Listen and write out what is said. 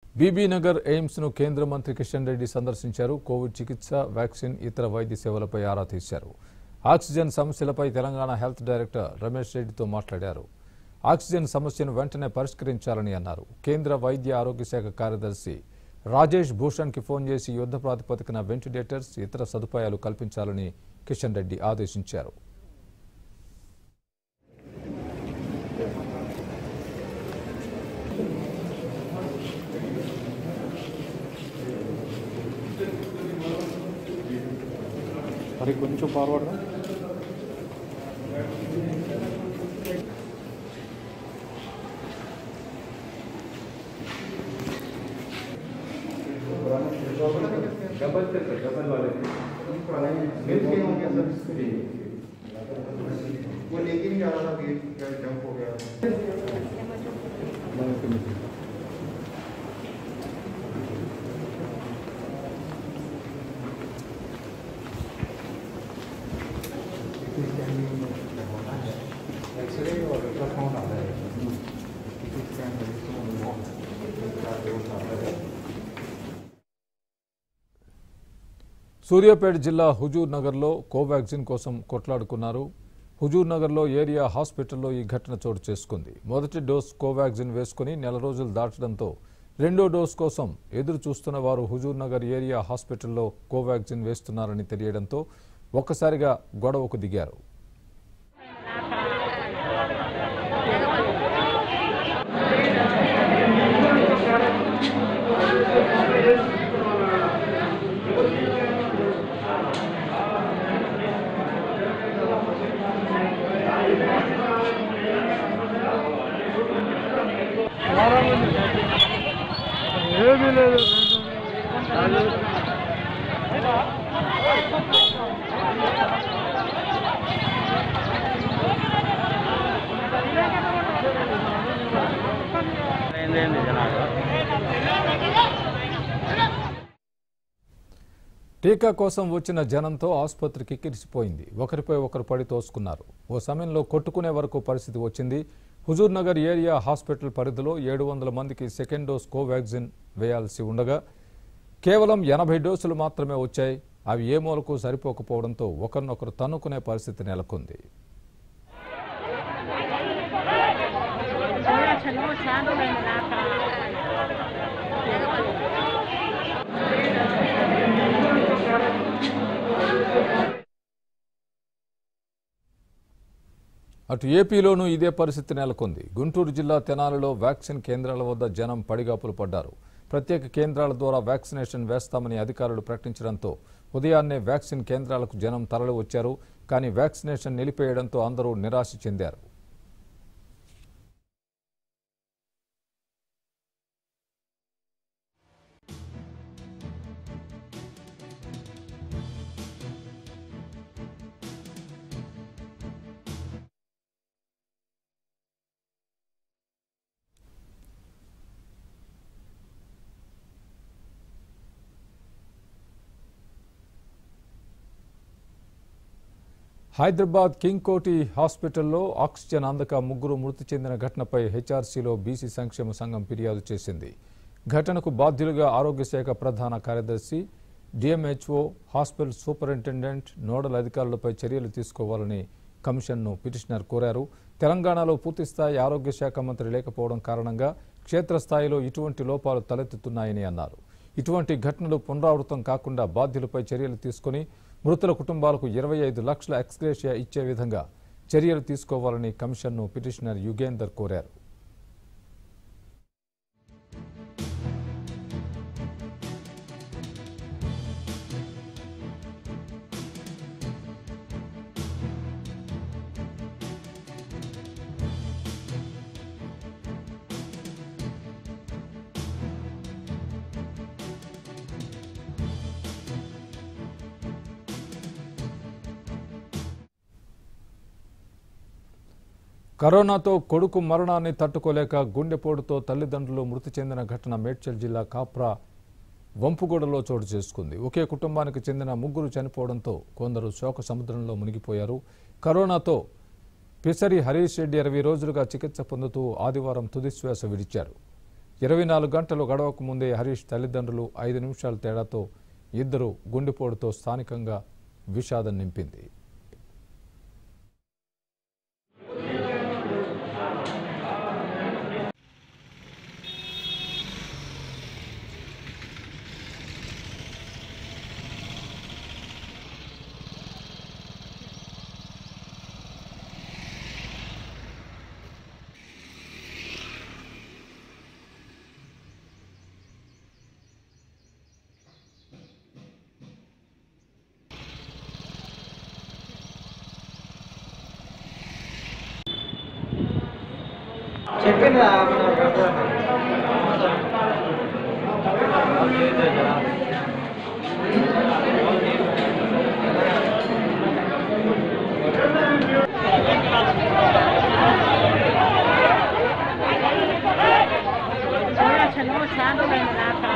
Bibinagar AIIMS ను కేంద్ర మంత్రి కిషన్ రెడ్డి సందర్శించారు కోవిడ్ చికిత్స వ్యాక్సిన్ ఇతర వైద్య సేవలపై ఆరా తీశారు ఆక్సిజన్ సమస్యలపై తెలంగాణ హెల్త్ డైరెక్టర్ రమేష్ రెడ్డితో మాట్లాడారు ఆక్సిజన్ సమస్యను వెంటనే పరిష్కరించాలని అన్నారు కేంద్ర వైద్య ఆరోగ్య శాఖ కార్యదర్శి రాజేష్ భూషణ్ కి ఫోన్ చేసి యుద్ధ ప్రాతిపదికన వెంటిలేటర్స్ ఇతర సదుపాయాలు కల్పించాలని కిషన్ రెడ్డి ఆదేశించారు మరి కొంచెం ఫార్వర్డ్ రా. वो लेके नहीं जा रहा था वेट जंप हो गया एक्सरे और अल्ट्रासाउंड आ रहा है सीटी स्कैन है आ रहा है సూర్యాపేట జిల్లా హుజూర్ నగర్లో కోవాక్సిన్ కోసం కొట్లాడుకున్నారు హుజూర్ నగర్లో ఏరియా హాస్పిటల్లో ఈ ఘటన చోటు చేసుకుంది మొదటి డోస్ కోవాక్సిన్ వేసుకుని నెల రోజులు దాటడంతో రెండో డోస్ కోసం ఎదురు చూస్తున్న వారు హుజూర్ నగర్ ఏరియా హాస్పిటల్లో కోవాక్సిన్ వేస్తున్నారని తెలియడంతో ఒక్కసారిగా గొడవకు దిగారు ఏంది జనాలు టీకా కోసం వచ్చిన జనంతో ఆసుపత్రి కిక్కిరిసిపోయింది ఒకరిపై ఒకరు పడి తోసుకున్నారు ఓ సమయంలో కొట్టుకునే వరకు పరిస్థితి వచ్చింది హుజూర్ నగర్ ఏరియా హాస్పిటల్ పరిధిలో ఏడు వందల మందికి సెకండ్ డోస్ కోవాక్సిన్ వేయాల్సి ఉండగా కేవలం ఎనభై డోసులు మాత్రమే వచ్చాయి అవి ఏ మూలకు సరిపోకపోవడంతో ఒకరినొకరు తన్నుకునే పరిస్థితి నెలకొంది చలో చాలా అటు ఏపీలోనూ ఇదే పరిస్థితి నెలకొంది గుంటూరు జిల్లా తెనాలిలో వ్యాక్సిన్ కేంద్రాల వద్ద జనం పడిగాపులు పడ్డారు ప్రత్యేక కేంద్రాల ద్వారా వ్యాక్సినేషన్ వేస్తామని అధికారులు ప్రకటించడంతో ఉదయాన్నే వ్యాక్సిన్ కేంద్రాలకు జనం తరలి వచ్చారు కానీ వ్యాక్సినేషన్ నిలిపేయడంతో అందరూ నిరాశ చెందారు హైదరాబాద్ కింగ్ కోటి హాస్పిటల్లో ఆక్సిజన్ అందక ముగ్గురు మృతి చెందిన ఘటనపై హెచ్ఆర్సీలో బీసీ సంక్షేమ సంఘం ఫిర్యాదు చేసింది ఘటనకు బాధ్యులుగా ఆరోగ్య శాఖ ప్రధాన కార్యదర్శి డిఎంహెచ్ఓ హాస్పిటల్ సూపరింటెండెంట్ నోడల్ అధికారులపై చర్యలు తీసుకోవాలని కమిషన్ను పిటిషనర్ కోరారు తెలంగాణలో పూర్తిస్థాయి ఆరోగ్య శాఖ మంత్రి లేకపోవడం కారణంగా క్షేత్రస్థాయిలో ఇటువంటి లోపాలు తలెత్తుతున్నాయని అన్నారు ఇటువంటి ఘటనలు పునరావృతం కాకుండా బాధ్యులపై చర్యలు తీసుకుని మృతుల కుటుంబాలకు ఇరవై ఐదు లక్షల ఎక్స్గ్రేషియా ఇచ్చే విధంగా చర్యలు తీసుకోవాలని కమిషన్ను పిటిషనర్ యుగేందర్ కోరారు కరోనాతో కొడుకు మరణాన్ని తట్టుకోలేక గుండెపోటుతో తల్లిదండ్రులు మృతి చెందిన ఘటన మేడ్చల్ జిల్లా కాప్రా వంపుగూడలో చోటు చేసుకుంది ఒకే కుటుంబానికి చెందిన ముగ్గురు చనిపోవడంతో కొందరు శోక సముద్రంలో మునిగిపోయారు కరోనాతో పిసరి హరీష్ రెడ్డి ఇరవై రోజులుగా చికిత్స పొందుతూ ఆదివారం తుదిశ్వాస విడిచారు ఇరవై నాలుగు గంటలు గడవక ముందే హరీష్ తల్లిదండ్రులు ఐదు నిమిషాల తేడాతో ఇద్దరు గుండెపోటుతో స్థానికంగా విషాదం నింపింది చెప్పింది थोड़ा चलो शांत रहना